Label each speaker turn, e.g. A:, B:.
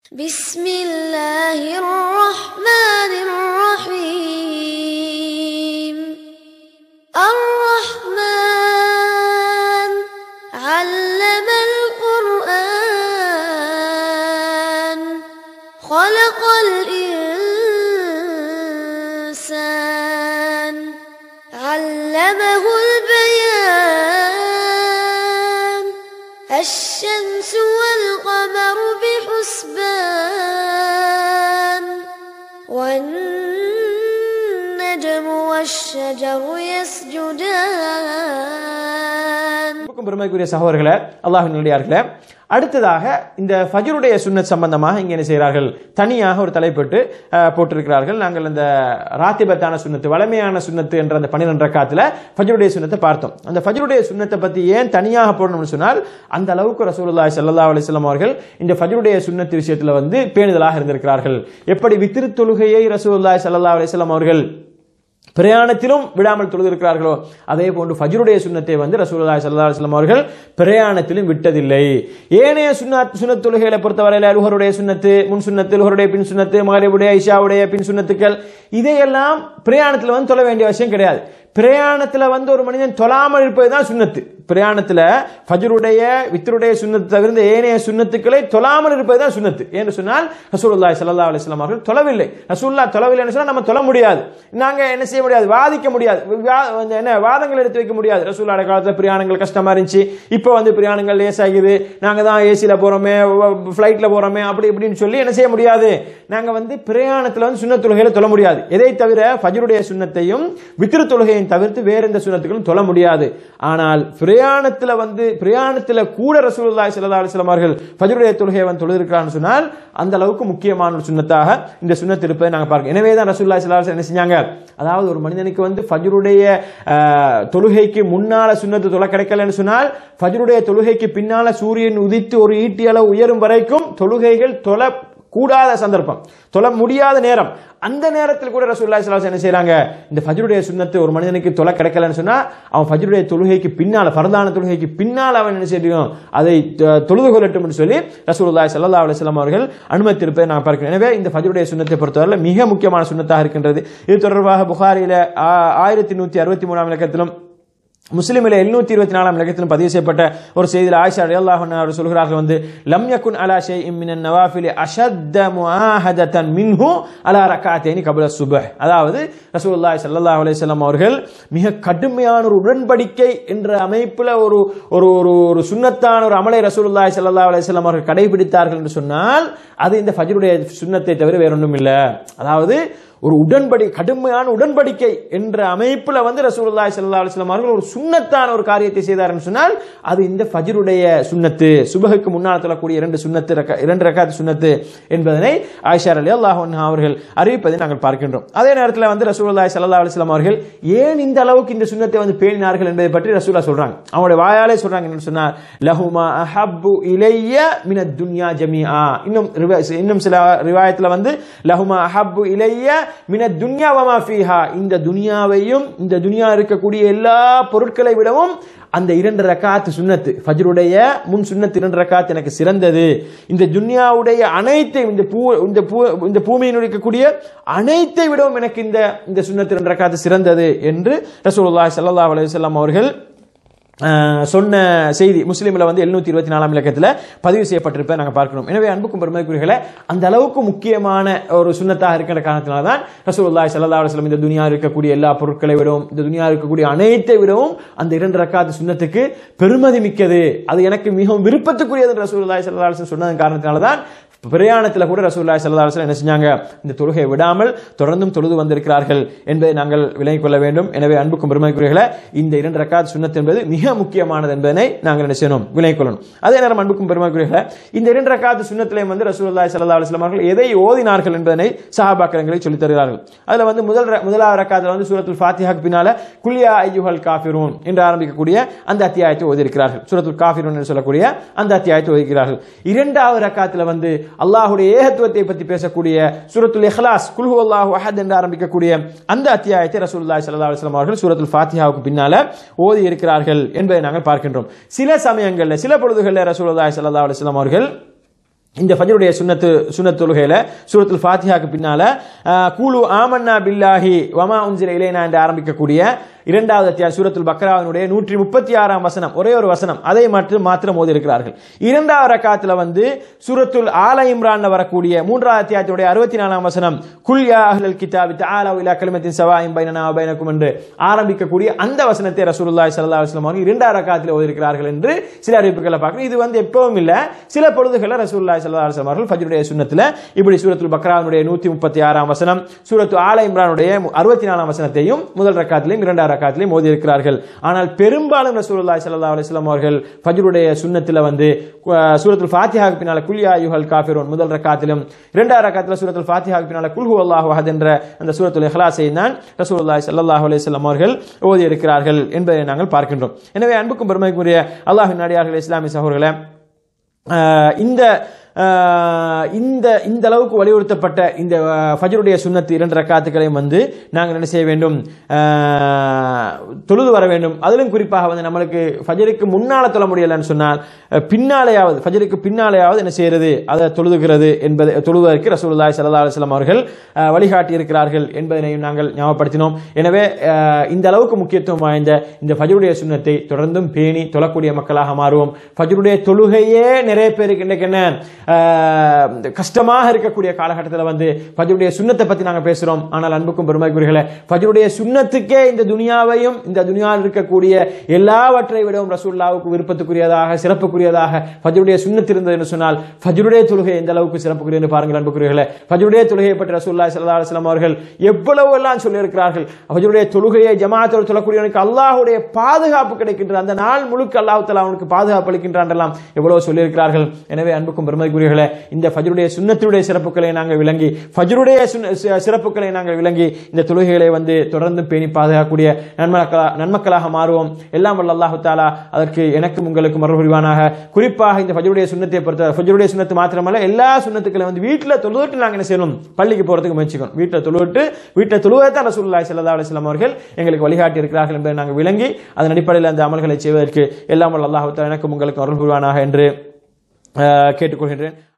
A: بسم الله الرحمن الرحيم الرحمن علم القرآن خلق الإنسان علمه البيان الشمس والقمر بحسبان والنجم والشجر يسجدان
B: அன்புக்கும் பெருமைக்குரிய சகோதரர்களே அல்லாஹின் நல்லடியார்களே அடுத்ததாக இந்த ஃபஜ்ருடைய சுன்னத் சம்பந்தமாக இங்கே என்ன செய்கிறார்கள் தனியாக ஒரு தலைப்பிட்டு அஹ், போட்டிருக்கிறார்கள் நாங்கள் இந்த ராத்திபத்தான சுன்னத்து வளமையான சுன்னத்து என்ற அந்த பன்னிரெண்டு ரக்காத்துல ஃபஜ்ருடைய சுன்னத்தை பார்த்தோம் அந்த ஃபஜ்ருடைய சுன்னத்தை பத்தி ஏன் தனியாக போடணும்னு சொன்னால் அந்த அளவுக்கு ரசூலுல்லாஹி ஸல்லல்லாஹு அலைஹி வஸல்லம் அவர்கள் இந்த ஃபஜ்ருடைய சுன்னத்து விஷயத்துல வந்து பேணுதலாக இருந்திருக்கிறார்கள் எப்படி வித்திரு தொழுகையை ரசூலுல்லாஹி ஸல்லல்லாஹு அலைஹி வஸல்லம் அவர்கள் பிரயாணத்திலும் விடாமல் தொழுதிருக்கிறார்களோ அதே போன்று ஃபஜ்ருடைய சுன்னத்தை வந்து ரசூலுல்லாஹி ஸல்லல்லாஹு அலைஹி வஸல்லம் அவர்கள் பிரயாணத்திலும் விட்டதில்லை ஏனைய சுன்னத் சுன்னத் தொழுகைகளை பொறுத்தவரையில் அலுஹருடைய சுன்னத்து முன் சுன்னத்து லுஹருடைய பின் சுன்னத்து மகரிபுடைய இஷாவுடைய பின் சுன்னத்துக்கள் இதையெல்லாம் பிரயாணத்தில் வந்து தொழ வேண்டிய அவசியம் கிடையாது பிரயாணத்தில் வந்து ஒரு மனிதன் தொழாமல் இருப்பது தான் சுன்னத்து பிரயாணத்தில் ஃபஜ்ருடைய வித்தருடைய சுன்னத்து தவிர்ந்த ஏனைய சுன்னத்துக்களை தொழாமல் இருப்பது தான் சுன்னத்து என்று சொன்னால் ரசூலுல்லாஹி ஸல்லல்லாஹு அலைஹி வஸல்லம் அவர்கள் தொழவில்லை ரசூலுல்லாஹ் தொழவில்லைன்னு சொன்னால் நம்ம தொழ முடியாது நாங்க என்ன செய்ய முடியாது வாதிக்க முடியாது வா- வந்து என்ன வாதங்கள் எடுத்து வைக்க முடியாது ரசூலுல்லாஹ் காலத்தில் பிரயாணங்கள் கஷ்டமா இருந்துச்சு இப்போ வந்து பிரயாணங்கள் லேசாகுது நாங்க தான் ஏசியில் போறோமே ஃப்ளைட்ல போறோமே அப்படி இப்படின்னு சொல்லி என்ன செய்ய முடியாது நாங்க வந்து பிரயாணத்தில் வந்து சுன்னத் தொழுகையில தொழ முடியாது எதை தவிர ஃபஜ்ருடைய சுன்னத்தையும் வித்திரு தொழுகையும் தவிர்த்து வேற எந்த சுன்னத்துகளும் தொழ முடியாது ஆனால் பிரயாணத்துல வந்து பிரயாணத்துல கூட ரசூலுல்லாஹி ஸல்லல்லாஹு அலைஹி வஸல்லம் அவர்கள் ஃபஜ்ருடைய தொழுகையை வந்து தொழுதிருக்கிறான்னு சொன்னால் அந்த அளவுக்கு முக்கியமான ஒரு சுன்னத்தாக இந்த சுன்னத் இருப்பதை நாங்க பார்க்கிறோம் எனவே தான் ரசூலுல்லாஹி ஸல்லல்லாஹு அலைஹி வஸல்லம் என்ன செஞ்சாங்க அதாவது ஒரு மனிதனுக்கு வந்து ஃபஜ்ருடைய ஆஹ், தொழுகைக்கு முன்னால சுன்னத்து தொலை கிடைக்கலன்னு சொன்னால் ஃபஜ்ருடைய தொழுகைக்கு பின்னால சூரியன் உதித்து ஒரு ஈட்டி அளவு உயரும் வரைக்கும் தொழுகைகள் தொலை கூடாத சந்தர்ப்பம் தொழ முடியாத நேரம் அந்த நேரத்தில் கூட ரசூலுல்லாஹி ஸல்லல்லாஹு அலைஹி வஸல்லம் என்ன செய்றாங்க இந்த ஃபஜ்ருடைய சுன்னத்து ஒரு மனிதனுக்கு தொலை கிடைக்கலன்னு சொன்னா அவன் ஃபஜ்ருடைய தொழுகைக்கு பின்னால ஃபர்தான தொழுகைக்கு பின்னால் அவன் என்ன செய்யணும் அதை தொ- தொழுது கொள்ளட்டும் என்று சொல்லி ரசூலுல்லாஹி ஸல்லல்லாஹு அலைஹி வஸல்லம் அவர்கள் அனுமதித்திருப்பதை நான் பார்க்கிறேன் எனவே இந்த ஃபஜ்ருடைய சுன்னத்தை பொறுத்தவரை மிக முக்கியமான சுன்னத்தாக இருக்கின்றது இது தொடர்பாக புகாரில ஆ- ஆயிரத்தி நூத்தி அறுபத்தி மூணாம் இலக்கத்திலும் முஸ்லிமில் எழுநூத்தி இருபத்தி நாலாம் இலக்கத்திலும் பதிவு செய்யப்பட்ட ஒரு செய்தியில் ஆயிஷா ரலியல்லாஹு அன்ஹா அவர்கள் சொல்கிறார்கள் வந்து லம் யகுன் அலா ஷைஇன் மினன் நவாஃபில் அஷத்த முஆஹதத்தன் மின்ஹு அலா ரக்காத்தைனி கபல சுபஹ் அதாவது ரசூலுல்லாஹி ஸல்லல்லாஹு அலைஹி வஸல்லம் அவர்கள் மிக கடுமையான ஒரு உடன்படிக்கை என்ற அமைப்புல ஒரு ஒரு ஒரு ஒரு சுன்னத்தான ஒரு அமலை ரசூலுல்லாஹி ஸல்லல்லாஹு அலைஹி வஸல்லம் அவர்கள் கடைபிடித்தார்கள் என்று சொன்னால் அது இந்த ஃபஜ்ருடைய சுன்னத்தை தவிர வேற ஒன்றும் இல்லை அதாவது ஒரு உடன்படி கடுமையான உடன்படிக்கை என்ற அமைப்புல வந்து ரசூலுல்லாஹி ஸல்லல்லாஹு அலைஹி வஸல்லம் அவர்கள் ஒரு சுன்னத்தான ஒரு காரியத்தை செய்தார்னு சொன்னால் அது இந்த ஃபஜ்ருடைய சுன்னத்து சுபஹுக்கு முன்னால் தொழக்கூடிய இரண்டு சுன்னத்து ரக்க- இரண்டு ரக்காத் சுன்னத்து என்பதனை ஆயிஷா ரலியல்லாஹு அன்ஹா அவர்கள் அறிவிப்பதை நாங்கள் பார்க்கின்றோம் அதே நேரத்தில் வந்து ரசூலுல்லாஹி ஸல்லல்லாஹு அலைஹி வஸல்லம் அவர்கள் ஏன் இந்த அளவுக்கு இந்த சுன்னத்தை வந்து பேணினார்கள் என்பதை பற்றி ரசூலா சொல்றாங்க அவங்களுடைய வாயாலே சொல்றாங்க என்னன்னு சொன்னார் லஹுமா அஹப்பு இலைய மின துன்யா ஜமீஆ இன்னும் ரிவா- இன்னும் சில ரிவாயத்துல வந்து லஹுமா அஹப்பு இலைய மின துன்யா வமா ஃபீஹா இந்த துனியாவையும் இந்த துனியா இருக்கக்கூடிய எல்லா பொருட்களை விடவும் அந்த இரண்டு ரக்காத் சுன்னத்து ஃபஜ்ருடைய முன் சுன்னத்து இரண்டு ரக்காத் எனக்கு சிறந்தது இந்த துன்யாவுடைய அனைத்தையும் இந்த பூ இந்த பூ இந்த பூமியில் இருக்கக்கூடிய அனைத்தை விடவும் எனக்கு இந்த இந்த சுன்னத்து இரண்டு ரக்காத் சிறந்தது என்று ரசூலுல்லாஹி ஸல்லல்லாஹு அலைஹி வஸல்லம் அவர்கள் அஹ், சொன்ன செய்தி முஸ்லீம்ல வந்து எழுநூத்தி இருபத்தி நாலாம் இலக்கத்தில் பதிவு செய்யப்பட்டிருப்பதை நாங்கள் பார்க்கிறோம் எனவே அன்புக்கும் பெருமைக்குரியர்களே அந்த அளவுக்கு முக்கியமான ஒரு சுன்னத்தாக இருக்கிற காரணத்தினால தான் ரசூலுல்லாஹி ஸல்லல்லாஹு அலைஹி வஸல்லம் இந்த துனியா இருக்கக்கூடிய எல்லா பொருட்களை விடவும் இந்த துனியா இருக்கக்கூடிய அனைத்தை விடவும் அந்த இரண்டு ரக்காத்து சுன்னத்துக்கு பெருமதி மிக்கது அது எனக்கு மிகவும் விருப்பத்துக்குரியது ரசூலுல்லாஹி ஸல்லல்லாஹு அலைஹி வஸல்லம் சொன்னதன் காரணத்தினால தான் பிரயாணத்தில் கூட ரசூலுல்லாஹி ஸல்லல்லாஹு அலைஹி வஸல்லம் என்ன செஞ்சாங்க இந்த தொழுகையை விடாமல் தொடர்ந்தும் தொழுது வந்திருக்கிறார்கள் என்பதை நாங்கள் விளங்கிக் கொள்ள வேண்டும் எனவே அன்புக்கும் பெருமைக்குரியர்களே இந்த இரண்டு ரக்காத் சுன்னத் என்பது மிக முக்கியமானது என்பதனை நாங்கள் என்ன செய்யணும் விளங்கிக் கொள்ளணும் அதே நேரம் அன்புக்கும் பெருமைக்குரியர்களே இந்த இரண்டு ரக்காத் சுன்னத்திலே வந்து ரசூலுல்லாஹி ஸல்லல்லாஹு அலைஹி வஸல்லம் அவர்கள் எதை ஓதினார்கள் என்பதனை சஹாபாக்களை சொல்லித் தருகிறார்கள் அதுல வந்து முதல் ர- முதலாவது ரக்காத்துல வந்து சூரத்துல் ஃபாத்திஹாக்கு பின்னால குல்யா ஐயுஹல் காஃபிரூன் என்று ஆரம்பிக்கக்கூடிய அந்த அத்தியாயத்தை ஓதியிருக்கிறார்கள் சூரத்துல் காஃபிரூன் என்று சொல்லக்கூடிய அந்த அத்தியாயத்தை ஓதிக்கிறார்கள் இரண்டாவது ரக்காத்துல வந்து அல்லாஹ்வுடைய ஏகத்துவத்தை பற்றி பேசக்கூடிய சூரத்துல் இஹ்லாஸ் குல்ஹு அல்லாஹு அஹத் என்று ஆரம்பிக்கக்கூடிய அந்த அத்தியாயத்தை ரசூலுல்லாஹி ஸல்லல்லாஹு அலைஹி வஸல்லம் அவர்கள் சூரத்துல் ஃபாத்திஹாவுக்கு பின்னால ஓதி இருக்கிறார்கள் என்பதை நாங்கள் பார்க்கின்றோம் சில சமயங்களில் சில பொழுதுகளில் ரசூலுல்லாஹி ஸல்லல்லாஹு அலைஹி வஸல்லம் அவர்கள் இந்த ஃபஜருடைய சுன்னத்து சுன்னத் தொழுகையில சூரத்துல் ஃபாத்திஹாக்கு பின்னால அஹ், கூலு ஆமன்னா பில்லாஹி வமா உன்சில இலைனா என்று ஆரம்பிக்கக்கூடிய இரண்டாவது அத்தியாயம் சூரத்துல் பக்ராவினுடைய நூற்றி முப்பத்தி ஆறாம் வசனம் ஒரே ஒரு வசனம் அதை மட்டும் மாத்திரம் ஓதி இருக்கிறார்கள் இரண்டாவது ரக்காத்துல வந்து சூரத்துல் ஆல இம்ரான்ல வரக்கூடிய மூன்றாவது அத்தியாயத்துடைய அறுபத்தி நாலாம் வசனம் குல் யா அஹ்லல் கிதாபி தஆலவு இலா கலிமத்தின் சவாயின் பைனனா வ பைனக்கும் என்று ஆரம்பிக்கக்கூடிய அந்த வசனத்தை ரசூலுல்லாஹி ஸல்லல்லாஹு அலைஹி வஸல்லம் அவர்கள் இரண்டாவது ரக்காத்தில் ஓதி இருக்கிறார்கள் என்று சில அறிவிப்புகளை பார்க்கணும் இது வந்து எப்பவும் இல்ல சில பொழுதுகளில் ரசூலுல்லாஹி ஸல்லல்லாஹு அலைஹி வஸல்லம் அவர்கள் ஃபஜ்ருடைய சுன்னத்துல இப்படி சூரத்துல் பக்ராவினுடைய நூற்றி முப்பத்தி ஆறாம் வசனம் சூரத்து ஆல இம்ரானுடைய அறுபத்தி நாலாம் வசனத்தையும் முதல் ரக்காத்திலையும் இரண்டாவது ரக்காத்திலையும் ஓதி இருக்கிறார்கள் ஆனால் பெரும்பாலும் ரசூலுல்லாஹி ஸல்லல்லாஹு அலைஹி வஸல்லம் அவர்கள் ஃபஜ்ருடைய சுன்னத்துல வந்து அஹ், சூரத்துல் ஃபாத்திஹாக்கு பின்னால குல்யா யுஹல் காஃபிரூன் முதல் ரக்காத்திலும் இரண்டாவது ரக்காத்துல சூரத்துல் ஃபாத்திஹாக்கு பின்னால குல் ஹுவல்லாஹு அஹத் என்ற அந்த சூரத்துல் இஹ்லாஸை தான் ரசூலுல்லாஹி ஸல்லல்லாஹு அலைஹி வஸல்லம் அவர்கள் ஓதி இருக்கிறார்கள் என்பதை நாங்கள் பார்க்கின்றோம் எனவே அன்புக்கும் பெருமைக்குரிய அல்லாஹ்வின் அடியார்களே இஸ்லாமிய சகோதரர்களே ஆஹ் இந்த ஆஹ் இந்த இந்த அளவுக்கு வலியுறுத்தப்பட்ட இந்த ஆஹ், ஃபஜ்ருடைய சுன்னத்து இரண்டு ரக்காத்துக்களையும் வந்து நாங்கள் என்ன செய்ய வேண்டும் ஆஹ், தொழுது வர வேண்டும் அதிலும் குறிப்பாக வந்து நம்மளுக்கு ஃபஜருக்கு முன்னால தொழ முடியலன்னு சொன்னால் அஹ், பின்னாலேயாவது ஃபஜருக்கு பின்னாலேயாவது என்ன செய்யறது அதை தொழுதுகிறது என்பது தொழுவதற்கு ரசூலுல்லாஹி ஸல்லல்லாஹு அலைஹி வஸல்லம் அவர்கள் ஆஹ், வழிகாட்டி இருக்கிறார்கள் என்பதனையும் நாங்கள் ஞாபகப்படுத்தினோம் எனவே ஆஹ், இந்த அளவுக்கு முக்கியத்துவம் வாய்ந்த இந்த ஃபஜ்ருடைய சுன்னத்தை தொடர்ந்தும் பேணி தொழக்கூடிய மக்களாக மாறுவோம் ஃபஜ்ருடைய தொழுகையே நிறைய பேருக்கு இன்றைக்கு என்ன ஆஹ், கஷ்டமாக இருக்கக்கூடிய காலகட்டத்தில் வந்து ஃபஜ்ருடைய சுன்னத்தை பத்தி நாங்க பேசுறோம் ஆனால் அன்புக்கும் பெருமைக்குரியர்களே ஃபஜ்ருடைய சுன்னத்துக்கே இந்த துனியாவையும் இந்த துனியாவில் இருக்கக்கூடிய எல்லாவற்றை விடவும் ரசூல்லாவுக்கு விருப்பத்துக்குரியதாக சிறப்புக்குரியதாக ஃபஜ்ருடைய சுன்னத்து இருந்தது என்று சொன்னால் ஃபஜ்ருடைய தொழுகை எந்த அளவுக்கு சிறப்புக்குரிய என்று பாருங்கள் அன்புக்குரியர்களே ஃபஜ்ருடைய தொழுகையை பற்றி ரசூல்லா ஸல்லல்லாஹு அலைஹி வஸல்லம் அவர்கள் எவ்வளவு எல்லாம் சொல்லியிருக்கிறார்கள் ஃபஜ்ருடைய தொழுகையை ஜமாத்தோடு தொழக்கூடியவனுக்கு அல்லாஹ்வுடைய பாதுகாப்பு கிடைக்கின்றது அந்த நாள் முழுக்க அல்லாஹ் தஆலா அவனுக்கு பாதுகாப்பு அளிக்கின்றான் எல்லாம் எவ்வளவு சொல்லியிருக்கிறார்கள் எனவே அன்புக்கும் பெருமதிக்குரியர்களே இந்த ஃபஜ்ருடைய சுன்னத்துடைய சிறப்புகளை நாங்கள் விளங்கி ஃபஜ்ருடைய சுன்ன- சி- சிறப்புகளை நாங்கள் விளங்கி இந்த தொழுகைகளை வந்து தொடர்ந்து பேணி பாதுகாக்கக்கூடிய நன்மக்களா நன்மக்களாக மாறுவோம் எல்லாம் வல்ல அல்லாஹு தாலா அதற்கு எனக்கும் உங்களுக்கும் அருள் புரிவானாக குறிப்பாக இந்த ஃபஜ்ருடைய சுன்னத்தை பொறுத்த ஃபஜ்ருடைய சுன்னத்து மாத்திரமல்ல எல்லா சுன்னத்துக்களை வந்து வீட்டில் தொழுவிட்டு நாங்கள் என்ன செய்யணும் பள்ளிக்கு போறதுக்கு முயற்சிக்கணும் வீட்டில் தொழுவிட்டு வீட்டில் தொழுவதை தான் ரசூலுல்லாஹி ஸல்லல்லாஹு அலைஹி வஸல்லம் அவர்கள் எங்களுக்கு வழிகாட்டி இருக்கிறார்கள் என்பதை நாங்கள் விளங்கி அதன் அடிப்படையில் அந்த அமல்களை செய்வதற்கு எல்லாம் வல்ல அல்லாஹு தாலா எனக்கும் உங்களுக்கும் அருள் புரிவானாக என்று அஹ், கேட்டுக்கொள்கின்றேன்